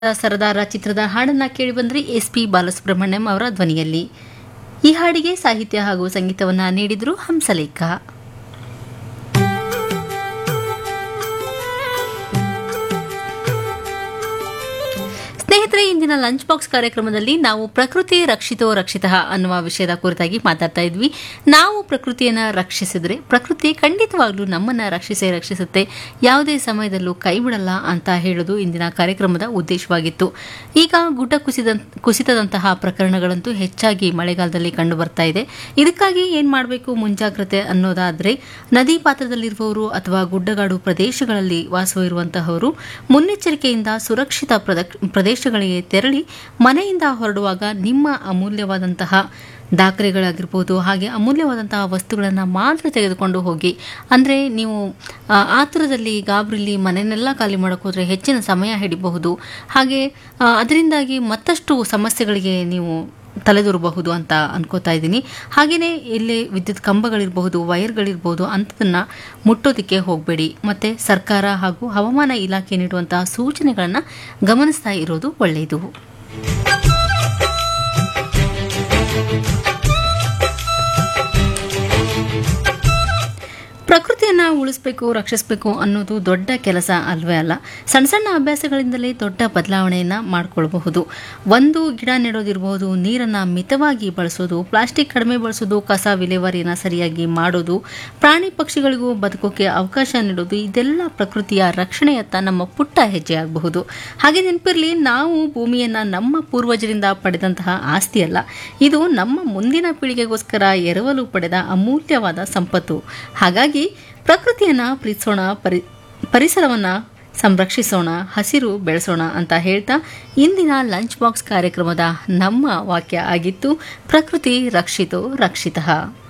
ಸರದಾರ ಚಿತ್ರದ ಹಾಡನ್ನ ಕೇಳಿ ಬಂದ್ರಿ ಎಸ್ ಪಿ ಬಾಲಸುಬ್ರಹ್ಮಣ್ಯಂ ಅವರ ಧ್ವನಿಯಲ್ಲಿ ಈ ಹಾಡಿಗೆ ಸಾಹಿತ್ಯ ಹಾಗೂ ಸಂಗೀತವನ್ನ ನೀಡಿದ್ರು ಹಂಸಲೇಖ ಸ್ನೇಹಿತರೆ ಇಂದಿನ ಲಂಚ್ ಬಾಕ್ಸ್ ಕಾರ್ಯಕ್ರಮದಲ್ಲಿ ನಾವು ಪ್ರಕೃತಿ ರಕ್ಷಿತೋ ರಕ್ಷಿತ ಅನ್ನುವ ವಿಷಯದ ಕುರಿತಾಗಿ ಮಾತಾಡ್ತಾ ಇದ್ವಿ ನಾವು ಪ್ರಕೃತಿಯನ್ನ ರಕ್ಷಿಸಿದ್ರೆ ಪ್ರಕೃತಿ ಖಂಡಿತವಾಗ್ಲೂ ನಮ್ಮನ್ನ ರಕ್ಷಿಸೇ ರಕ್ಷಿಸುತ್ತೆ ಯಾವುದೇ ಸಮಯದಲ್ಲೂ ಕೈ ಬಿಡಲ್ಲ ಅಂತ ಹೇಳೋದು ಇಂದಿನ ಕಾರ್ಯಕ್ರಮದ ಉದ್ದೇಶವಾಗಿತ್ತು ಈಗ ಗುಡ್ಡ ಕುಸಿದ ಕುಸಿತದಂತಹ ಪ್ರಕರಣಗಳಂತೂ ಹೆಚ್ಚಾಗಿ ಮಳೆಗಾಲದಲ್ಲಿ ಕಂಡು ಬರ್ತಾ ಇದೆ ಇದಕ್ಕಾಗಿ ಏನ್ ಮಾಡಬೇಕು ಮುಂಜಾಗ್ರತೆ ಅನ್ನೋದಾದ್ರೆ ನದಿ ಪಾತ್ರದಲ್ಲಿರುವವರು ಅಥವಾ ಗುಡ್ಡಗಾಡು ಪ್ರದೇಶಗಳಲ್ಲಿ ವಾಸವಿರುವಂತಹವರು ಮುನ್ನೆಚ್ಚರಿಕೆಯಿಂದ ಸುರಕ್ಷಿತ ಪ್ರದಕ್- ಪ್ರದೇಶಗಳಿಗೆ ತೆರಳಿ ಮನೆಯಿಂದ ಹೊರಡುವಾಗ ನಿಮ್ಮ ಅಮೂಲ್ಯವಾದಂತಹ ದಾಖಲೆಗಳಾಗಿರ್ಬೋದು ಹಾಗೆ ಅಮೂಲ್ಯವಾದಂತಹ ವಸ್ತುಗಳನ್ನು ಮಾತ್ರ ತೆಗೆದುಕೊಂಡು ಹೋಗಿ ಅಂದರೆ ನೀವು ಆ, ಆತುರದಲ್ಲಿ ಗಾಬರಿಲಿ ಮನೆಯನ್ನೆಲ್ಲ ಖಾಲಿ ಮಾಡೋಕೆ ಹೋದರೆ ಹೆಚ್ಚಿನ ಸಮಯ ಹಿಡಿಬಹುದು ಹಾಗೆ ಆ, ಅದರಿಂದಾಗಿ ಮತ್ತಷ್ಟು ಸಮಸ್ಯೆಗಳಿಗೆ ನೀವು ತಲೆದೂರಬಹುದು ಅಂತ ಅನ್ಕೋತಾ ಇದ್ದೀನಿ ಹಾಗೆಯೇ ಇಲ್ಲಿ ವಿದ್ಯುತ್ ಕಂಬಗಳಿರಬಹುದು ವೈರ್ಗಳಿರ್ಬೋದು ಅಂಥದನ್ನ ಮುಟ್ಟೋದಕ್ಕೆ ಹೋಗಬೇಡಿ ಮತ್ತೆ ಸರ್ಕಾರ ಹಾಗೂ ಹವಾಮಾನ ಇಲಾಖೆ ನೀಡುವಂತಹ ಸೂಚನೆಗಳನ್ನು ಗಮನಿಸ್ತಾ ಇರೋದು ಒಳ್ಳೆಯದು ಪ್ರಕೃತಿಯನ್ನ ಉಳಿಸಬೇಕು ರಕ್ಷಿಸಬೇಕು ಅನ್ನೋದು ದೊಡ್ಡ ಕೆಲಸ ಅಲ್ವೇ ಅಲ್ಲ ಸಣ್ಣ ಸಣ್ಣ ಅಭ್ಯಾಸಗಳಿಂದಲೇ ದೊಡ್ಡ ಬದಲಾವಣೆಯನ್ನ ಮಾಡಿಕೊಳ್ಬಹುದು ಒಂದು ಗಿಡ ನೆಡೋದಿರಬಹುದು ನೀರನ್ನ ಮಿತವಾಗಿ ಬಳಸೋದು ಪ್ಲಾಸ್ಟಿಕ್ ಕಡಿಮೆ ಬಳಸೋದು ಕಸ ವಿಲೇವಾರಿಯನ್ನ ಸರಿಯಾಗಿ ಮಾಡೋದು ಪ್ರಾಣಿ ಪಕ್ಷಿಗಳಿಗೂ ಬದುಕೋಕೆ ಅವಕಾಶ ನೀಡೋದು ಇದೆಲ್ಲ ಪ್ರಕೃತಿಯ ರಕ್ಷಣೆಯತ್ತ ನಮ್ಮ ಪುಟ್ಟ ಹೆಜ್ಜೆ ಆಗಬಹುದು ಹಾಗೆ ನೆನಪಿರಲಿ ನಾವು ಭೂಮಿಯನ್ನ ನಮ್ಮ ಪೂರ್ವಜರಿಂದ ಪಡೆದಂತಹ ಆಸ್ತಿ ಅಲ್ಲ ಇದು ನಮ್ಮ ಮುಂದಿನ ಪೀಳಿಗೆಗೋಸ್ಕರ ಎರವಲು ಪಡೆದ ಅಮೂಲ್ಯವಾದ ಸಂಪತ್ತು ಹಾಗಾಗಿ ಪ್ರಕೃತಿಯನ್ನ ಪ್ರೀತಿಸೋಣ ಪರಿ ಪರಿಸರವನ್ನ ಸಂರಕ್ಷಿಸೋಣ ಹಸಿರು ಬೆಳೆಸೋಣ ಅಂತ ಹೇಳ್ತಾ ಇಂದಿನ ಲಂಚ್ ಬಾಕ್ಸ್ ಕಾರ್ಯಕ್ರಮದ ನಮ್ಮ ವಾಕ್ಯ ಆಗಿತ್ತು ಪ್ರಕೃತಿ ರಕ್ಷಿತೋ ರಕ್ಷಿತಃ